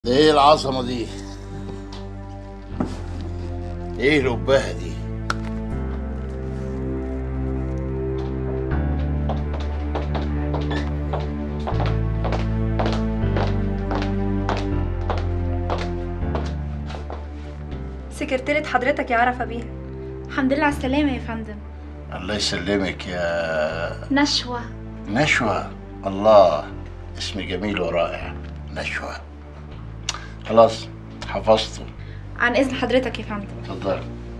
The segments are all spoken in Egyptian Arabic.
ده ايه العظمه دي ايه القبهه دي سكرتيرة حضرتك يا عرفة بيها الحمد لله على السلامة يا فندم الله يسلمك يا نشوة نشوى الله اسم جميل ورائع نشوى خلاص حفظته عن إذن حضرتك يا فندم اتفضل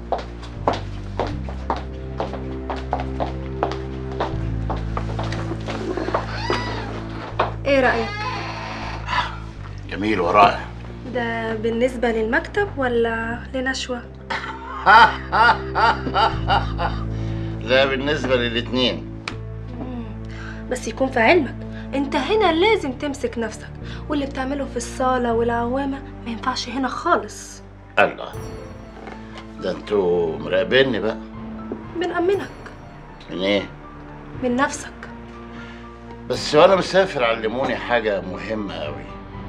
ايه رأيك؟ جميل ورائع ده بالنسبة للمكتب ولا لنشوة؟ لا بالنسبه للاتنين بس يكون في علمك انت هنا لازم تمسك نفسك واللي بتعمله في الصالة والعوامة ما ينفعش هنا خالص الله ده انتوا مراقبيني بقى بنأمنك من ايه من نفسك بس وانا مسافر علموني حاجه مهمه قوي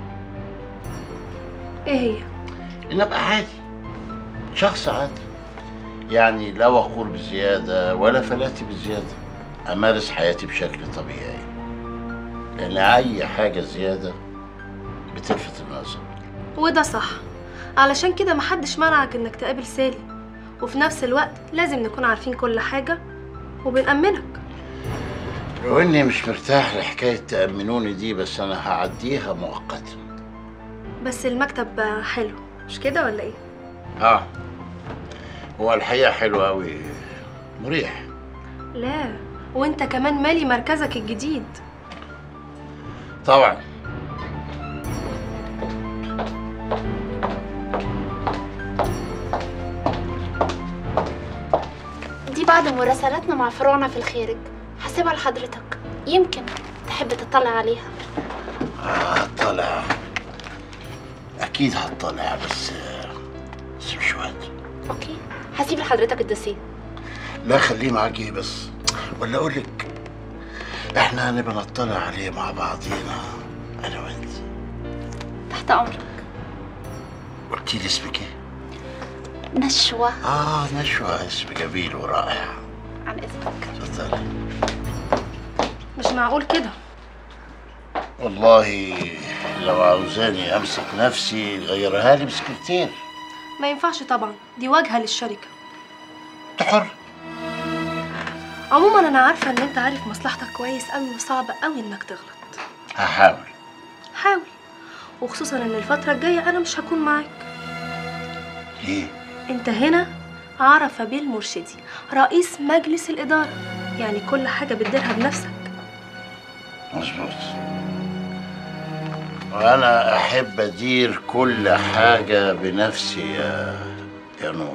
ايه هي؟ ان ابقى عادي شخص عادي يعني لا وقور بزياده ولا فلاتي بزياده امارس حياتي بشكل طبيعي لان اي حاجه زياده بتلفت النظر وده صح علشان كده محدش منعك انك تقابل سالي وفي نفس الوقت لازم نكون عارفين كل حاجة وبنأمنك لو اني مش مرتاح لحكايه تامنوني دي بس انا هعديها مؤقتا بس المكتب حلو مش كده ولا ايه؟ اه هو الحقيقه حلوه قوي مريح لا وانت كمان مالي مركزك الجديد طبعا دي بعض مراسلاتنا مع فروعنا في الخارج هسيبها لحضرتك يمكن تحب تطلع عليها هطلع اكيد هطلع بس بس مش وقت اوكي هسيب لحضرتك الدوسيه لا خليه معاكي بس ولا اقول لك احنا هنبقى نطلع عليه مع بعضينا انا وانت تحت امرك قلتي لي اسمك ايه نشوة اه نشوى اسم جميل ورائع عن اذنك اتفضلي مش معقول كده والله لو عاوزاني امسك نفسي غيرها لي بسكرتير ما ينفعش طبعا دي واجهة للشركة انت حر عموما انا عارفة ان انت عارف مصلحتك كويس قوي وصعب قوي انك تغلط هحاول حاول وخصوصا ان الفترة الجاية انا مش هكون معاك ليه انت هنا عرفة بيه المرشدي رئيس مجلس الإدارة يعني كل حاجة بتديرها بنفسك مظبوط وانا احب ادير كل حاجه بنفسي يا يا نور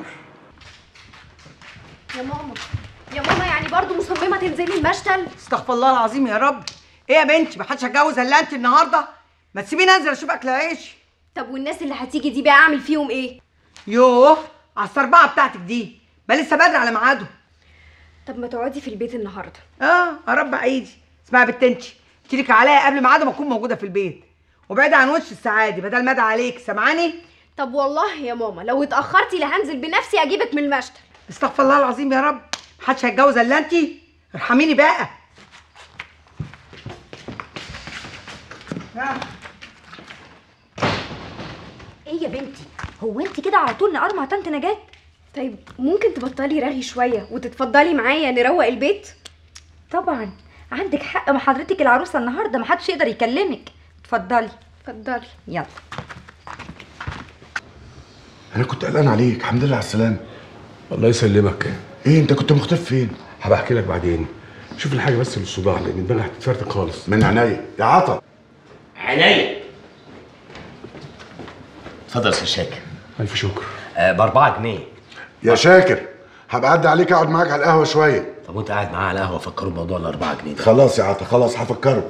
يا ماما يا ماما يعني برضو مصممة تنزلي المشتل استغفر الله العظيم يا رب ايه يا بنتي ما حدش هتجوز الا انت النهارده ما تسيبيني انزل اشوف اكل عيش طب والناس اللي هتيجي دي بقى اعمل فيهم ايه يوه على السربعه بتاعتك دي ما لسه بدري على ميعاده طب ما تقعدي في البيت النهارده اه اربع ايدي اسمعي يا بنت انت تيجي عليا قبل ميعاده ما اكون موجوده في البيت وبعد عن وش السعادي بدل ما ادعي عليك سامعاني طب والله يا ماما لو اتأخرتي لهنزل بنفسي اجيبك من المشتل استغفر الله العظيم يا رب محدش هيتجوز الا انت ارحميني بقى آه. ايه يا بنتي هو انت كده على طول نقار مع طنط نجاة طيب ممكن تبطلي رغي شوية وتتفضلي معايا نروق البيت طبعا عندك حق ما حضرتك العروسه النهارده محدش يقدر يكلمك اتفضلي اتفضلي يلا انا كنت قلقان عليك الحمد لله على السلامه الله يسلمك ايه انت كنت مختفي فين هبقى احكي لك بعدين شوف الحاجه بس للصداع لان دماغي هتتفرتك خالص من عينيا يا عطا عينيا اتفضل يا استاذ شاكر الف شكر آه باربعة جنيه يا شاكر هبقى اعدي عليك اقعد معاك على القهوه شويه طب وانت قاعد معاه على القهوه فكروا بموضوع الاربعة جنيه ده خلاص يا عطا خلاص هفكره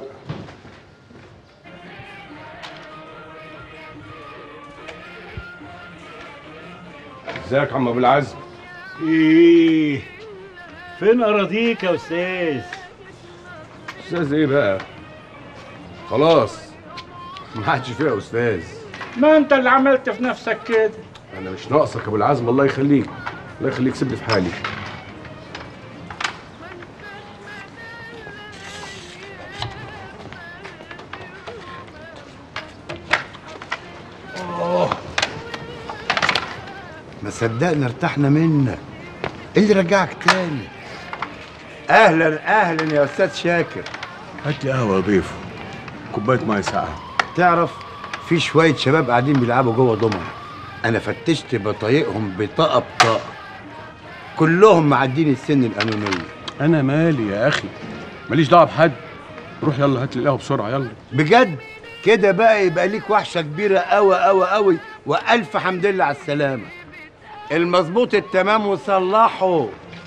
ازيك يا عم ابو العزم ايه فين اراضيك يا استاذ استاذ ايه بقى خلاص ما عادش فيها استاذ ما انت اللي عملت في نفسك كده انا مش ناقصك يا ابو العزم الله يخليك الله يخليك سيبني في حالي ما صدقنا ارتحنا منك ايه اللي رجعك تاني اهلا اهلا يا استاذ شاكر هات لي قهوه يا ضيف كوبايه ميه ساقعه تعرف في شويه شباب قاعدين بيلعبوا جوه ضمن انا فتشت بطايقهم بطاقه بطاقه كلهم معدين السن القانونيه انا مالي يا اخي ماليش دعوه بحد روح يلا هات لي القهوه بسرعه يلا بجد كده بقى يبقى ليك وحشه كبيره قوي قوي قوي والف حمد لله على السلامه المظبوط التمام وصلحه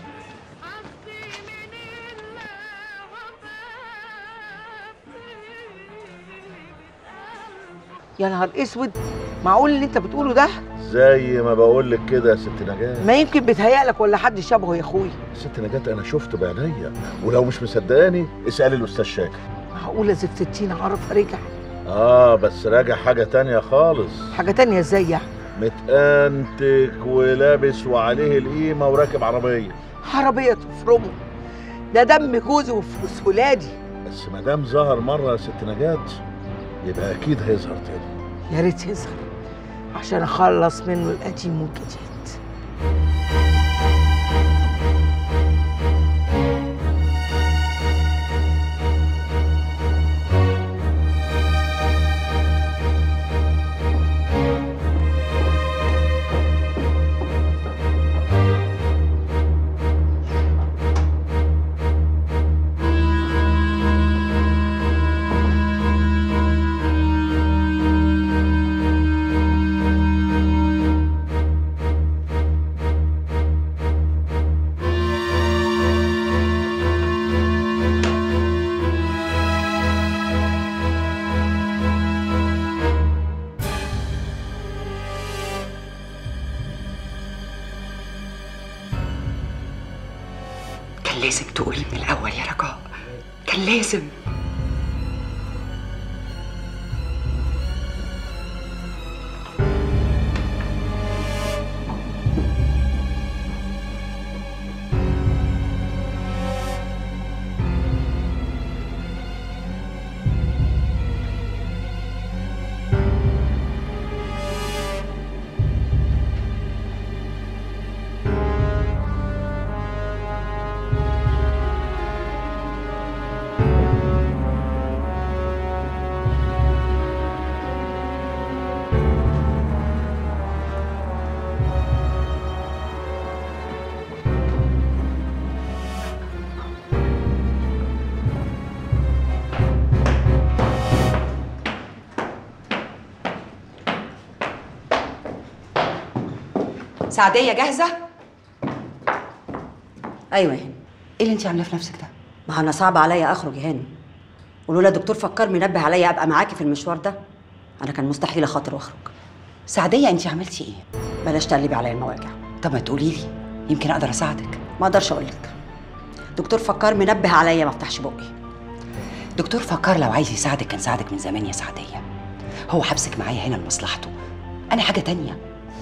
يا نهار اسود معقول اللي انت بتقوله ده زي ما بقول لك كده يا ست نجاة ما يمكن بيتهيألك ولا حد شبهه يا اخويا ست نجاة انا شفت بعينيا ولو مش مصدقاني اسالي الاستاذ شاكر معقوله زفت التين عرف رجع اه بس راجع حاجه تانية خالص حاجه تانية ازاي يعني متأنتك ولابس وعليه القيمه وراكب عربيه عربيه تفرمه ده دم جوزي وفلوس ولادي بس ما دام ظهر مره يا ست نجاة يبقى اكيد هيظهر تاني يا ريت يظهر عشان اخلص منه القديم والجديد كان لازم تقولي من الأول يا رجاء كان لازم سعدية جاهزة؟ ايوه يا هاني ايه اللي انت عاملاه في نفسك ده؟ ما انا صعب عليا اخرج يا هاني ولولا الدكتور فكر منبه عليا ابقى معاكي في المشوار ده انا كان مستحيل اخاطر واخرج سعدية انت عملتي ايه؟ بلاش تقلبي عليا المواجع طب ما تقولي لي يمكن اقدر اساعدك ما اقدرش اقول لك دكتور فكر منبه عليا ما افتحش بقي دكتور فكر لو عايز يساعدك كان ساعدك من زمان يا سعدية هو حبسك معايا هنا لمصلحته انا حاجة تانية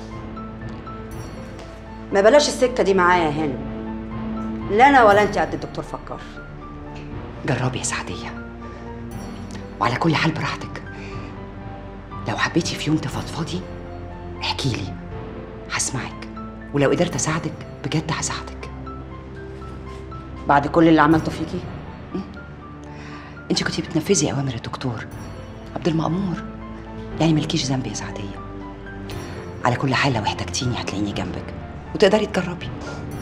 ما بلاش السكه دي معايا يا هاني لا انا ولا انت قد الدكتور فكر جربي يا سعدية وعلى كل حال براحتك لو حبيتي في يوم تفضفضي احكي لي هسمعك ولو قدرت اساعدك بجد هساعدك بعد كل اللي عملته فيكي انت كنتي بتنفذي اوامر الدكتور عبد المأمور يعني ملكيش ذنب يا سعدية على كل حال لو احتجتيني هتلاقيني جنبك وتقدري تجربي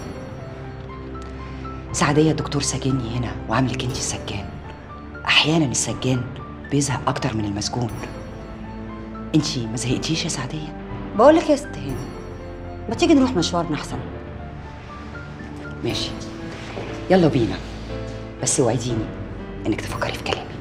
سعدية الدكتور سجني هنا وعاملك انت السجان احيانا السجان بيزهق اكتر من المسجون انت ما زهقتيش يا سعدية بقول لك يا ست هاني ما تيجي نروح مشوارنا احسن ماشي يلا بينا بس وعديني انك تفكري في كلامي